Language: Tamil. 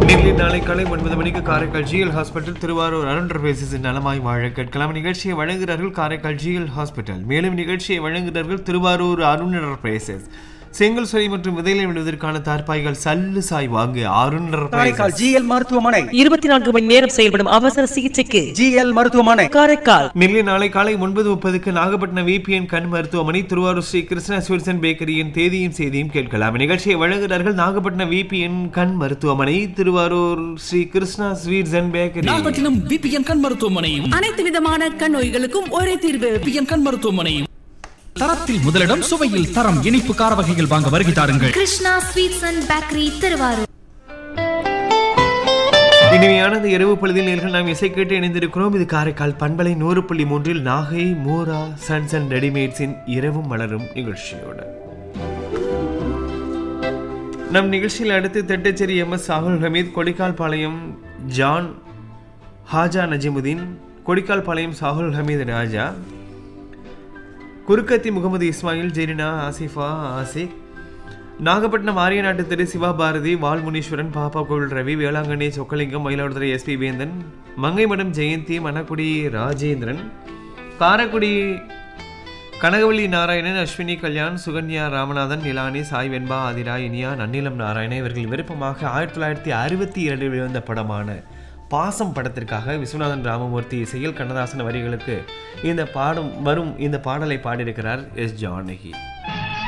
டெல்லி நாளை காலை ஒன்பது மணிக்கு காரைக்கால் ஜிஎல் ஹாஸ்பிட்டல் திருவாரூர் அருண்டர் பேசிஸின் நலமாய் வாழ கேட்கலாம் நிகழ்ச்சியை வழங்குகிறார்கள் காரைக்கால் ஜிஎல் ஹாஸ்பிட்டல் மேலும் நிகழ்ச்சியை வழங்குகிறார்கள் திருவாரூர் அருணர் பேசஸ் செங்கல் சுரை மற்றும் விதைகளை விடுவதற்கான தார்பாய்கள் சல்லு சாய் வாங்கு அருணர் காரைக்கால் ஜிஎல் மருத்துவமனை இருபத்தி நான்கு மணி நேரம் செயல்படும் அவசர சிகிச்சைக்கு ஜிஎல் மருத்துவமனை காரைக்கால் நெல்லை நாளை காலை ஒன்பது முப்பதுக்கு நாகப்பட்டினம் விபிஎன் கண் மருத்துவமனை திருவாரூர் ஸ்ரீ கிருஷ்ணா ஸ்வீட்சன் பேக்கரியின் தேதியும் செய்தியும் கேட்கலாம் நிகழ்ச்சியை வழங்குகிறார்கள் நாகப்பட்டினம் விபிஎன் கண் மருத்துவமனை Thiruvarur Sri Krishna sweets and bakery Nagapattinam BPN கண் மருத்துவமனையும் அனைத்து விதமான கண் நோய்களுக்கும் ஒரே தீர்வு பிபிஎன் கண் மருத்துவமனையும் தரத்தில் முதலிடம் சுவையில் தரம் இனிப்பு கார வகைகள் வாங்க வருகை தாருங்கள் Krishna sweets and bakery Thiruvarur இனிமையானது இரவு பொழுதில் நேர்கள் நாம் இசை கேட்டு இணைந்திருக்கிறோம் இது காரைக்கால் பண்பலை நூறு புள்ளி மூன்றில் நாகை மோரா சன்ஸ் அண்ட் ரெடிமேட்ஸின் இரவும் மலரும் நிகழ்ச்சியோடு நம் நிகழ்ச்சியில் அடுத்து Thittacheri M S Sahul Hameed Kodikkalpalayam John Haja Najimudeen Kodikkalpalayam Sahul Hameed Raja Kurukkathi Mohammed Ismail Jerina Asifa Asik Nagapattinam ஆரியநாட்டு திரு சிவாபாரதி வால்முனீஸ்வரன் பாப்பா கோவில் ரவி வேளாங்கண்ணி சொக்கலிங்கம் மயிலாடுதுறை எஸ்பி வேந்தன் மங்கைமடம் ஜெயந்தி மணக்குடி ராஜேந்திரன் காரக்குடி கனகவள்ளி நாராயணன் அஸ்வினி கல்யாண் சுகன்யா ராமநாதன் நிலானி சாய் வெண்பா ஆதிரா இனியா நன்னிலம் நாராயணன் இவர்கள் விருப்பமாக ஆயிரத்தி தொள்ளாயிரத்தி அறுபத்தி இரண்டில் வெளிவந்த படமான பாசம் படத்திற்காக விஸ்வநாதன் ராமமூர்த்தி இசையில் கண்ணதாசன் வரிகளுக்கு இந்த பாடும் வரும் இந்த பாடலை பாடியிருக்கிறார் எஸ் ஜானகி